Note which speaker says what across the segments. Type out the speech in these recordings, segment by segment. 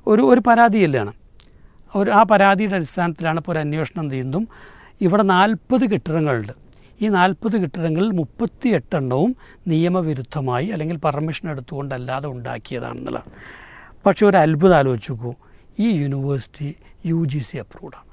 Speaker 1: ഒരു ഒരു പരാതിയില്ലാണ് ഒരു ആ പരാതിയുടെ അടിസ്ഥാനത്തിലാണ് ഇപ്പോൾ ഒരു അന്വേഷണം ചെയ്യുന്നതും ഇവിടെ നാൽപ്പത് കെട്ടിടങ്ങളുണ്ട് ഈ നാൽപ്പത് കെട്ടിടങ്ങളിൽ മുപ്പത്തി എട്ടെണ്ണവും നിയമവിരുദ്ധമായി അല്ലെങ്കിൽ പെർമിഷൻ എടുത്തുകൊണ്ടല്ലാതെ ഉണ്ടാക്കിയതാണെന്നുള്ളതാണ് പക്ഷേ ഒരു അത്ഭുതം ആലോചിച്ച് നോക്കൂ ഈ യൂണിവേഴ്സിറ്റി യു ജി സി അപ്രൂവ്ഡാണ്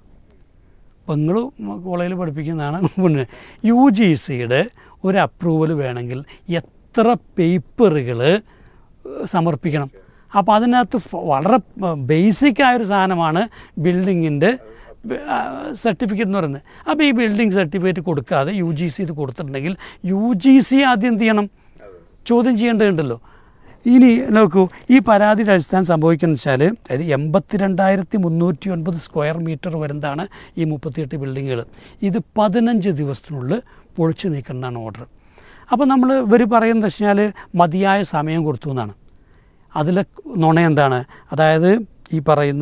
Speaker 1: പെങ്ങൾ കോളേജിൽ പഠിപ്പിക്കുന്നതാണ് പിന്നെ യു ജി സിയുടെ ഒരു അപ്രൂവൽ വേണമെങ്കിൽ എത്ര പേപ്പറുകൾ സമർപ്പിക്കണം അപ്പോൾ അതിനകത്ത് ഫ- വളരെ ബേസിക് ആയൊരു സാധനമാണ് ബിൽഡിങ്ങിൻ്റെ സർട്ടിഫിക്കറ്റ് എന്ന് പറയുന്നത് അപ്പോൾ ഈ ബിൽഡിംഗ് സർട്ടിഫിക്കറ്റ് കൊടുക്കാതെ യു ജി സി ഇത് കൊടുത്തിട്ടുണ്ടെങ്കിൽ യു ജി സി ആദ്യം എന്ത് ചെയ്യണം ചോദ്യം ചെയ്യേണ്ടതുണ്ടല്ലോ ഇനി നോക്കൂ ഈ പരാതിയുടെ അടിസ്ഥാനം സംഭവിക്കുന്നത് വെച്ചാൽ അതായത് എൺപത്തിരണ്ടായിരത്തി മുന്നൂറ്റി ഒൻപത് സ്ക്വയർ മീറ്റർ വരുന്നതാണ് ഈ മുപ്പത്തിയെട്ട് ബിൽഡിങ്ങുകൾ ഇത് പതിനഞ്ച് ദിവസത്തിനുള്ളിൽ പൊളിച്ചു നീക്കണമെന്നാണ് ഓർഡർ അപ്പോൾ നമ്മൾ ഇവർ പറയുന്നത് വെച്ചാൽ മതിയായ സമയം കൊടുത്തു എന്നാണ് അതിലെ നുണ എന്താണ് അതായത് ഈ പറയുന്ന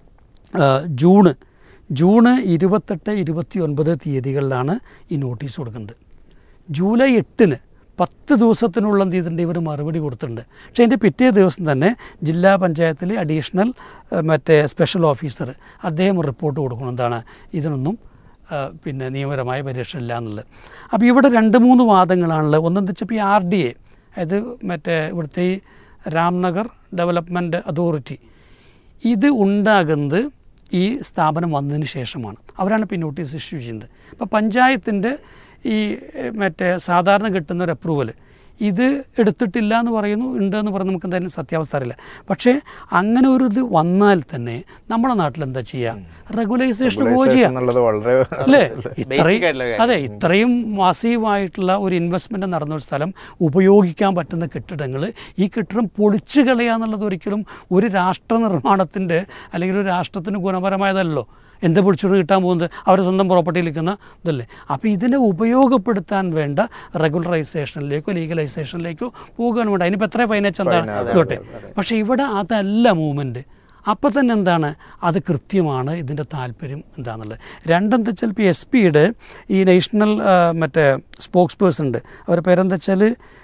Speaker 1: ആ, ജൂണ് ജൂണ് ഇരുപത്തെട്ട് ഇരുപത്തി ഒൻപത് തീയതികളിലാണ് ഈ നോട്ടീസ് കൊടുക്കുന്നത് ജൂലൈ എട്ടിന് പത്ത് ദിവസത്തിനുള്ള എന്ത് ചെയ്തിട്ടുണ്ട് ഇവർ മറുപടി കൊടുത്തിട്ടുണ്ട് പക്ഷേ അതിൻ്റെ പിറ്റേ ദിവസം തന്നെ ജില്ലാ പഞ്ചായത്തിലെ അഡീഷണൽ ആ, മറ്റേ സ്പെഷ്യൽ ഓഫീസർ അദ്ദേഹം റിപ്പോർട്ട് കൊടുക്കണം എന്താണ് ഇതിനൊന്നും ആ, പിന്നെ നിയമപരമായ പരിരക്ഷ ഇല്ല എന്നുള്ളത് അപ്പോൾ ഇവിടെ രണ്ട് മൂന്ന് വാദങ്ങളാണുള്ളത് ഒന്നെന്ന് വെച്ചപ്പോൾ ഈ ആർ ഡി എ അതായത് മറ്റേ ഇവിടുത്തെ ഈ രാംനഗർ ഡെവലപ്മെൻറ്റ് അതോറിറ്റി ഇത് ഉണ്ടാകുന്നത് ഈ സ്ഥാപനം വന്നതിന് ശേഷമാണ് അവരാണ് ഇപ്പോൾ നോട്ടീസ് ഇഷ്യൂ ചെയ്യുന്നത് അപ്പോൾ പഞ്ചായത്തിൻ്റെ ഈ എഹ്, മറ്റേ സാധാരണ കിട്ടുന്ന ഒരു അപ്രൂവൽ ഇത് എടുത്തിട്ടില്ല എന്ന് പറയുന്നു ഉണ്ട് എന്ന് പറയുന്നത് നമുക്ക് എന്തായാലും സത്യാവസ്ഥ അറിയില്ല പക്ഷേ അങ്ങനെ ഒരു ഇത് വന്നാൽ തന്നെ നമ്മുടെ നാട്ടിൽ എന്താ ചെയ്യുക റെഗുലൈസേഷൻ പോവുക
Speaker 2: Regulation
Speaker 1: ചെയ്യുക
Speaker 2: എന്നുള്ളത് വളരെ
Speaker 1: അല്ലേ
Speaker 3: Basic
Speaker 1: ഇത്രയും
Speaker 3: ആയിട്ടുള്ള കാര്യം.
Speaker 1: അതെ ഇത്രയും മാസീവായിട്ടുള്ള ഒരു ഇൻവെസ്റ്റ്മെന്റ് നടന്ന ഒരു സ്ഥലം ഉപയോഗിക്കാൻ പറ്റുന്ന കെട്ടിടങ്ങൾ ഈ കെട്ടിടം പൊളിച്ചു കളയുക എന്നുള്ളത് ഒരിക്കലും ഒരു രാഷ്ട്ര നിർമ്മാണത്തിൻ്റെ അല്ലെങ്കിൽ ഒരു രാഷ്ട്രത്തിന് ഗുണപരമായതല്ലോ എന്ത് പൊളിച്ചുകൊണ്ട് കിട്ടാൻ പോകുന്നത് അവരുടെ സ്വന്തം പ്രോപ്പർട്ടിയിൽ നിൽക്കുന്ന ഇതല്ലേ അപ്പോൾ ഇതിനെ ഉപയോഗപ്പെടുത്താൻ വേണ്ട റെഗുലറൈസേഷനിലേക്കോ ലീഗലൈസേഷനിലേക്കോ പോകുകയാണ് വേണ്ട അതിനിപ്പോൾ എത്ര ഫൈനാൻസ് എന്താ
Speaker 2: Fine, അതെ,
Speaker 1: ഇതോട്ടെ
Speaker 2: അതെ, അതെ.
Speaker 1: പക്ഷേ ഇവിടെ അതല്ല മൂവ്മെൻറ്റ് അപ്പോൾ തന്നെ എന്താണ് അത് കൃത്യമാണ് ഇതിൻ്റെ താല്പര്യം എന്താണെന്നുള്ളത് രണ്ടെന്താ വെച്ചാൽ ഇപ്പോൾ എസ് പിയുടെ ഈ നാഷണൽ ആ, മറ്റേ സ്പോക്സ് പേഴ്സൺ ഉണ്ട് അവരുടെ പേരെന്താ വെച്ചാൽ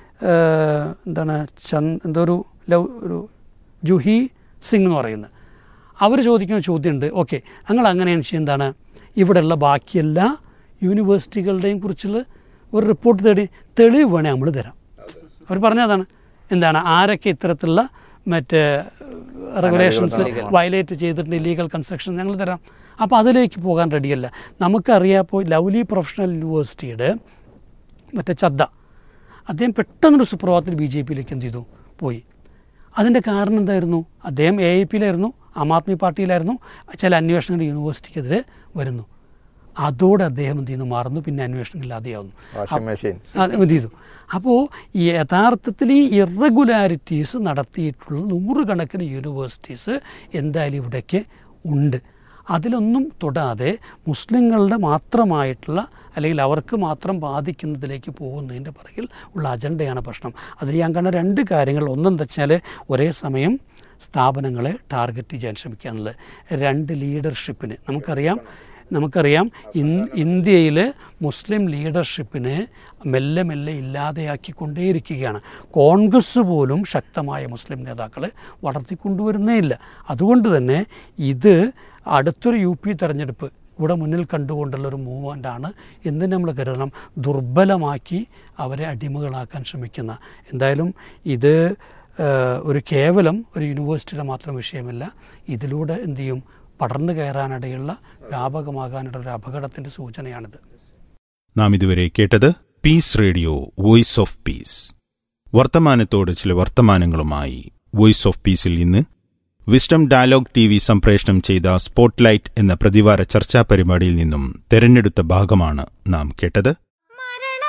Speaker 1: എന്താണ് ചന്ദ് എന്തോ ഒരു ലവ് ഒരു ജുഹി സിംഗ് എന്ന് പറയുന്നത് അവർ ചോദിക്കുന്ന ചോദ്യമുണ്ട് ഓക്കെ ഞങ്ങൾ അങ്ങനെയാണ് ചെയ്യുന്നത് എന്താണ് ഇവിടെയുള്ള ബാക്കി എല്ലാ യൂണിവേഴ്സിറ്റികളുടെയും കുറിച്ചുള്ള ഒരു റിപ്പോർട്ട് തേടി തെളിവ് വേണേൽ നമ്മൾ തരാം അവർ പറഞ്ഞതാണ് എന്താണ് ആരൊക്കെ ഇത്തരത്തിലുള്ള മറ്റ് റെഗുലേഷൻസ് വയലേറ്റ് ചെയ്തിട്ടുണ്ട് ഇല്ലീഗൽ കൺസ്ട്രക്ഷൻ ഞങ്ങൾ തരാം അപ്പോൾ അതിലേക്ക് പോകാൻ റെഡിയല്ല നമുക്കറിയാം ഇപ്പോൾ ലവ്ലി പ്രൊഫഷണൽ യൂണിവേഴ്സിറ്റിയുടെ മറ്റേ ചദ്ദ അദ്ദേഹം പെട്ടെന്നൊരു സുപ്രഭാതത്തിൽ ബി ജെ പിയിലേക്ക് എന്ത് ചെയ്തു പോയി അതിൻ്റെ കാരണം എന്തായിരുന്നു അദ്ദേഹം എ ഐ പിയിലായിരുന്നു ആം ആദ്മി പാർട്ടിയിലായിരുന്നു ചില അന്വേഷണങ്ങൾ യൂണിവേഴ്സിറ്റിക്കെതിരെ വരുന്നു അതോടെ അദ്ദേഹം എന്ത് ചെയ്യുന്നു മാറുന്നു പിന്നെ അന്വേഷണം ഇല്ലാതെയാവുന്നു
Speaker 2: വാഷിംഗ് മെഷീൻ
Speaker 1: അത് ഇത് ചെയ്തു അപ്പോൾ യഥാർത്ഥത്തിൽ ഈ ഇറഗുലാരിറ്റീസ് നടത്തിയിട്ടുള്ള നൂറുകണക്കിന് യൂണിവേഴ്സിറ്റീസ് എന്തായാലും ഇവിടേക്ക് ഉണ്ട് അതിലൊന്നും തൊടാതെ മുസ്ലിങ്ങളുടെ മാത്രമായിട്ടുള്ള അല്ലെങ്കിൽ അവർക്ക് മാത്രം ബാധിക്കുന്നതിലേക്ക് പോകുന്നതിൻ്റെ പുറകിൽ ഉള്ള അജണ്ടയാണ് പ്രശ്നം അതിൽ ഞാൻ കാണുന്ന രണ്ട് കാര്യങ്ങൾ ഒന്നെന്താ വെച്ചാൽ ഒരേ സമയം സ്ഥാപനങ്ങളെ ടാർഗറ്റ് ചെയ്യാൻ ശ്രമിക്കുക എന്നുള്ളത് രണ്ട് ലീഡർഷിപ്പിന് നമുക്കറിയാം നമുക്കറിയാം ഇൻ ഇന്ത്യയിൽ മുസ്ലിം ലീഡർഷിപ്പിനെ മെല്ലെ മെല്ലെ ഇല്ലാതെയാക്കിക്കൊണ്ടേയിരിക്കുകയാണ് കോൺഗ്രസ് പോലും ശക്തമായ മുസ്ലിം നേതാക്കളെ വളർത്തിക്കൊണ്ടുവരുന്നേ ഇല്ല അതുകൊണ്ട് തന്നെ ഇത് അടുത്തൊരു യു പി തെരഞ്ഞെടുപ്പ് ഇവിടെ മുന്നിൽ കണ്ടുകൊണ്ടുള്ള ഒരു മൂവ്മെൻ്റാണ് എന്ന് നമ്മൾ കരുതണം ദുർബലമാക്കി അവരെ അടിമകളാക്കാൻ ശ്രമിക്കുന്ന എന്തായാലും ഇത് ഏഹ്, ഒരു കേവലം ഒരു യൂണിവേഴ്സിറ്റിയുടെ മാത്രം വിഷയമല്ല ഇതിലൂടെ എന്ത് ചെയ്യും പടർന്നു കയറാനിടയുള്ള വ്യാപകമാകാനുള്ള ഒരു അപകടത്തിൻ്റെ സൂചനയാണിത്
Speaker 4: നാം ഇതുവരെ കേട്ടത് peace radio voice of peace വർത്തമാനത്തോട് ചില വർത്തമാനങ്ങളുമായി വോയിസ് ഓഫ് പീസിൽ ഇന്ന് വിസ്ഡം ഡയലോഗ് ടി വി സംപ്രേഷണം ചെയ്ത സ്പോട്ട്ലൈറ്റ് എന്ന പ്രതിവാര ചർച്ചാ പരിപാടിയിൽ നിന്നും തെരഞ്ഞെടുത്ത ഭാഗമാണ് നാം കേട്ടത്